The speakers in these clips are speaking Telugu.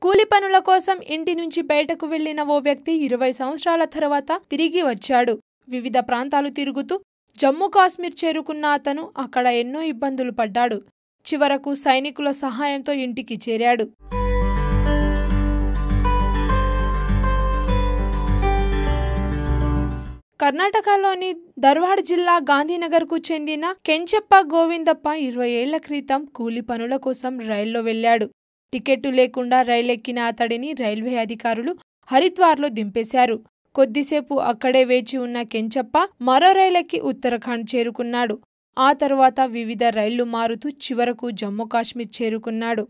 కూలి పనుల కోసం ఇంటి నుంచి బయటకు వెళ్లిన ఓ వ్యక్తి ఇరవై సంవత్సరాల తర్వాత తిరిగి వచ్చాడు వివిధ ప్రాంతాలు తిరుగుతూ జమ్మూ కాశ్మీర్ చేరుకున్న అతను అక్కడ ఎన్నో ఇబ్బందులు పడ్డాడు చివరకు సైనికుల సహాయంతో ఇంటికి చేరాడు కర్ణాటకలోని ధర్వాడ్ జిల్లా గాంధీనగర్కు చెందిన కెంచెప్ప గోవిందప్ప ఇరవై ఏళ్ల క్రితం కూలి పనుల కోసం రైల్లో వెళ్లాడు టికెట్టు లేకుండా రైలెక్కిన అతడిని రైల్వే అధికారులు హరిద్వార్లో దింపేశారు కొద్దిసేపు అక్కడే వేచి ఉన్న కెంచప్ప మరో రైలెక్కి ఉత్తరాఖండ్ చేరుకున్నాడు ఆ తర్వాత వివిధ రైళ్లు మారుతూ చివరకు జమ్మూ కాశ్మీర్ చేరుకున్నాడు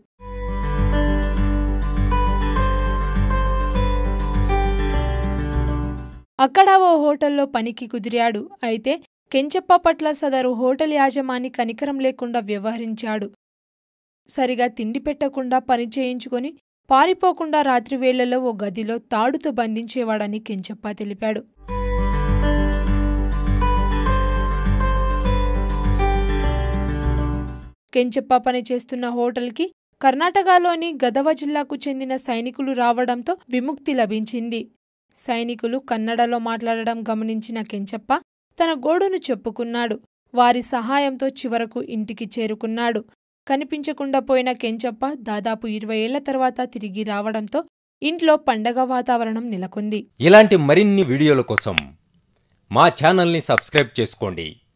అక్కడ ఓ హోటల్లో పనికి కుదిరాడు అయితే కెంచప్ప పట్ల సదరు హోటల్ యాజమాని కనికరం లేకుండా వ్యవహరించాడు సరిగా తిండి పెట్టకుండా పని చేయించుకొని పారిపోకుండా రాత్రివేళల్లో ఓ గదిలో తాడుతో బంధించేవాడని కెంచప్ప తెలిపాడు కెంచప్ప పనిచేస్తున్న హోటల్కి కర్ణాటకలోని గదవ జిల్లాకు చెందిన సైనికులు రావడంతో విముక్తి లభించింది సైనికులు కన్నడలో మాట్లాడడం గమనించిన కెంచప్ప తన గోడును చెప్పుకున్నాడు వారి సహాయంతో చివరకు ఇంటికి చేరుకున్నాడు కనిపించకుండా పోయిన కెంచప్ప దాదాపు ఇరవై ఏళ్ల తర్వాత తిరిగి రావడంతో ఇంట్లో పండగ వాతావరణం నెలకొంది ఇలాంటి మరిన్ని వీడియోల కోసం మా ఛానల్ని సబ్స్క్రైబ్ చేసుకోండి